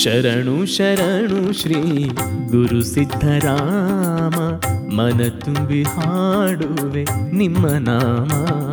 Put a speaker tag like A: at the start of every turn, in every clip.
A: ಶರಣು ಶರಣು ಶ್ರೀ ಗುರು ಸಿದ್ಧರಾಮ ಮನ ತುಂಬಿ ಹಾಡುವೆ ನಿಮ್ಮ ನಾಮ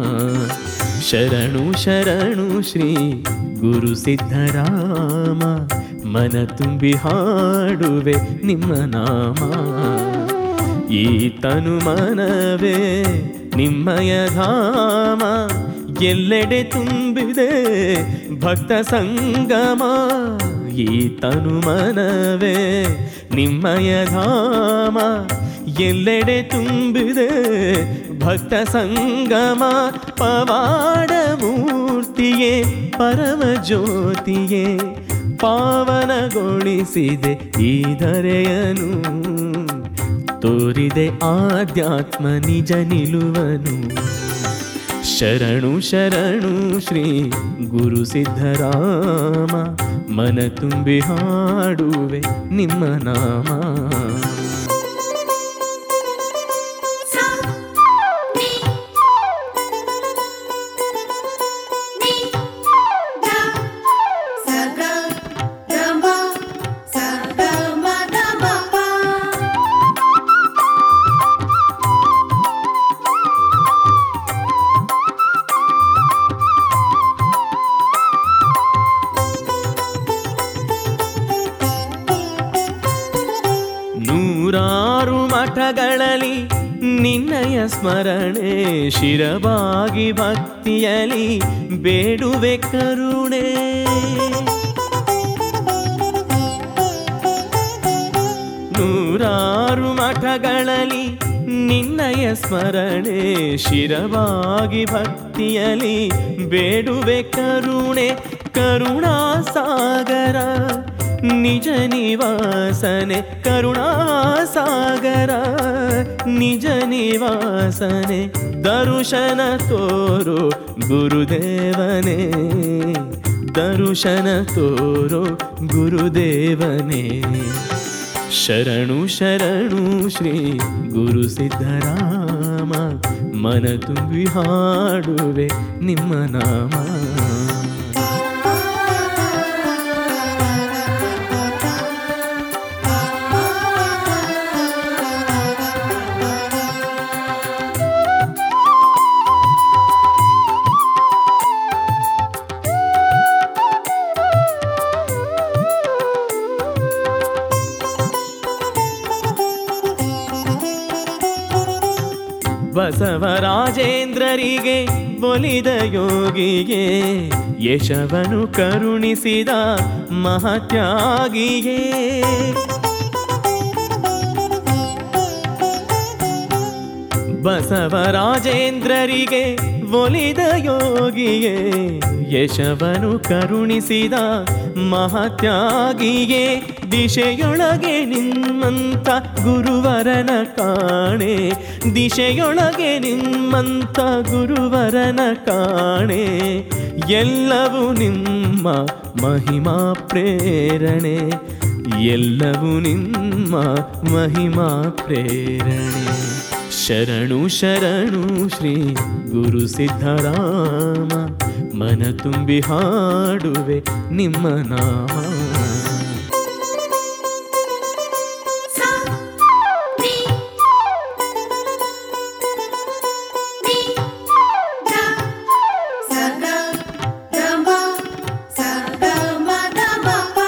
A: ಶರಣು ಶರಣು ಶ್ರೀ ಗುರು ಸಿದ್ಧರಾಮ ಮನ ತುಂಬಿ ಹಾಡುವೆ ನಿಮ್ಮ ನಾಮ ಈ ತನು ಮನವೇ ನಿಮ್ಮಯ ಧಾಮ ಎಲ್ಲೆಡೆ ತುಂಬಿದೆ ಭಕ್ತ ಸಂಗಮ ಈ ತನು ಮನವೇ ನಿಮ್ಮಯ ಧಾಮ ಎಲ್ಲೆಡೆ ತುಂಬಿದೆ ಭಕ್ತ ಸಂಗಮ ಪವಾಡ ಮೂರ್ತಿಯೇ ಪರಮ ಜ್ಯೋತಿಯೇ ಪಾವನಗೊಳಿಸಿದೆ ಈ ಧರೆಯನು ತೋರಿದೆ ಆಧ್ಯಾತ್ಮ ನಿಜ ನಿಲುವನು ಶರಣು ಶರಣು ಶ್ರೀ ಗುರು ಸಿದ್ಧರಾಮ ಮನ ತುಂಬಿ ಹಾಡುವೆ ನಿಮ್ಮ ನಾಮ
B: sa mi mi da sa ga ga ma sa ga ma da ma pa
A: ನೂರಾರು ಮಠಗಳಲ್ಲಿ ನಿನ್ನಯ ಸ್ಮರಣೆ ಶಿರವಾಗಿ ಭಕ್ತಿಯಲಿ ಬೇಡುವೆ ಕರುಣೆ ನೂರಾರು ಮಠಗಳಲ್ಲಿ ನಿನ್ನಯ ಸ್ಮರಣೆ ಶಿರವಾಗಿ ಭಕ್ತಿಯಲಿ ಬೇಡುವೆ ಕರುಣೆ ಕರುಣಾ ಸಾಗರ ನಿಜ ನಿವಾಸನೆ ಕರುಣಾ ಸಾಗರ ನಿಜ ನಿವಾಸನೆ ದರುಶನ ತೋರು ಗುರುದೇವನೇ ದರುಶನ ತೋರೋ ಗುರುದೇವನೇ ಶರಣು ಶರಣು ಶ್ರೀ ಗುರು ಸಿದ್ಧರಾಮ ಮನ ತುಂಬಿ ಹಾಡುವೆ ನಿಮ್ಮ ನಾಮ ಬಸವರಾಜೇಂದ್ರರಿಗೆ ಒಲಿದ ಯೋಗಿಗೆ ಯಶವನು ಕರುಣಿಸಿದ ಮಹತ್ಯಾಗಿಗೆ ಬಸವರಾಜೇಂದ್ರರಿಗೆ ಒಲಿದ ಯೋಗಿಗೆ ಯಶವನು ಕರುಣಿಸಿದ ಮಹತ್ಯಾಗಿಗೆ ದಿಶೆಯೊಳಗೆ ನಿಮ್ಮಂತ ಗುರುವರನ ಕಾಣೆ ದಿಶೆಯೊಳಗೆ ನಿಮ್ಮಂತ ಗುರುವರನ ಕಾಣೆ ಎಲ್ಲವೂ ನಿಮ್ಮ ಮಹಿಮಾ ಪ್ರೇರಣೆ ಎಲ್ಲವೂ ನಿಮ್ಮ ಮಹಿಮಾ ಪ್ರೇರಣೆ ಶರಣು ಶರಣು ಶ್ರೀ ಗುರು ಸಿದ್ಧರಾಮ ಮನ ತುಂಬಿ ಹಾಡುವೆ ನಿಮ್ಮ ನಾಮ
B: sa mi mi da sa ga ga ma sa ga ma da ma pa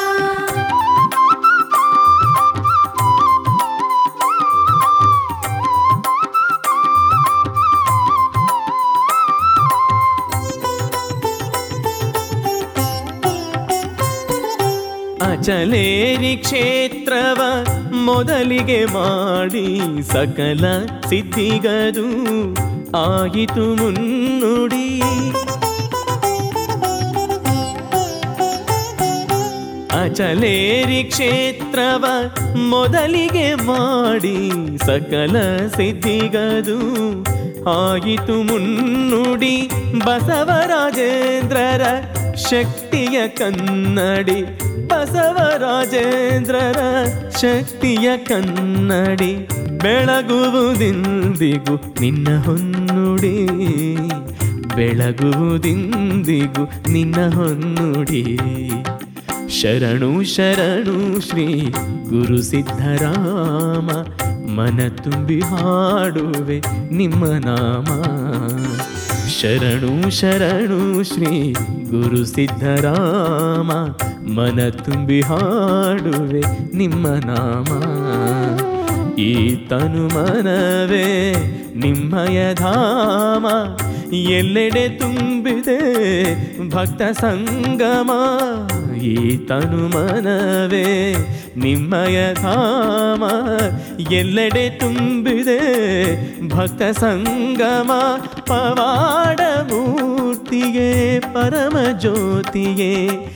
A: ಅಚಲೇರಿ ಕ್ಷೇತ್ರವ ಮೊದಲಿಗೆ ಮಾಡಿ ಸಕಲ ಸಿದ್ಧಿಗದು ಆಯಿತು ಮುನ್ನುಡಿ ಅಚಲೇರಿ ಕ್ಷೇತ್ರವ ಮೊದಲಿಗೆ ಮಾಡಿ ಸಕಲ ಸಿದ್ಧಿಗದು ಆಯಿತು ಮುನ್ನುಡಿ ಬಸವರಾಜೇಂದ್ರರ ಶಕ್ತಿಯ ಕನ್ನಡಿ ಬಸವರಾಜೇಂದ್ರರ ಶಕ್ತಿಯ ಕನ್ನಡಿ ಬೆಳಗುವುದಿಂದಿಗೂ ನಿನ್ನ ಹೊನ್ನುಡಿ ಬೆಳಗುವುದಿಂದಿಗೂ ನಿನ್ನ ಹೊನ್ನುಡಿ ಶರಣು ಶರಣು ಶ್ರೀ ಗುರು ಸಿದ್ಧರಾಮ ಮನ ತುಂಬಿ ಹಾಡುವೆ ನಿಮ್ಮ ನಾಮ ಶರಣು ಶರಣು ಶ್ರೀ ಗುರು ಸಿದ್ಧರಾಮ ಮನ ತುಂಬಿ ಹಾಡುವೆ ನಿಮ್ಮ ನಾಮ ಈ ತನು ಮನವೇ ನಿಮ್ಮಯ ಧಾಮ ಎಲ್ಲೆಡೆ ತುಂಬಿದೆ ಭಕ್ತ ಸಂಗಮ ಈ ತನು ಮನವೇ ನಿಮ್ಮಯ ಧಾಮ ಎಲ್ಲೆಡೆ ತುಂಬಿದೆ ಭಕ್ತ ಸಂಗಮ ಪವಾಡ ಮೂರ್ತಿಗೆ ಪರಮ ಜ್ಯೋತಿಗೆ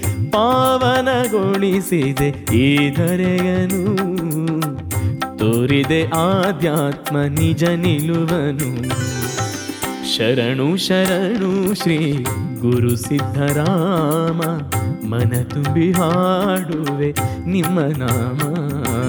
A: ಪಾವನಗೊಳಿಸಿದೆ ಈ ಧರೆಯನು ತೋರಿದೆ ಆಧ್ಯಾತ್ಮ ನಿಜ ನಿಲುವನು ಶರಣು ಶರಣು ಶ್ರೀ ಗುರು ಸಿದ್ಧರಾಮ ಮನ ತುಂಬಿ ಹಾಡುವೆ ನಿಮ್ಮ ನಾಮ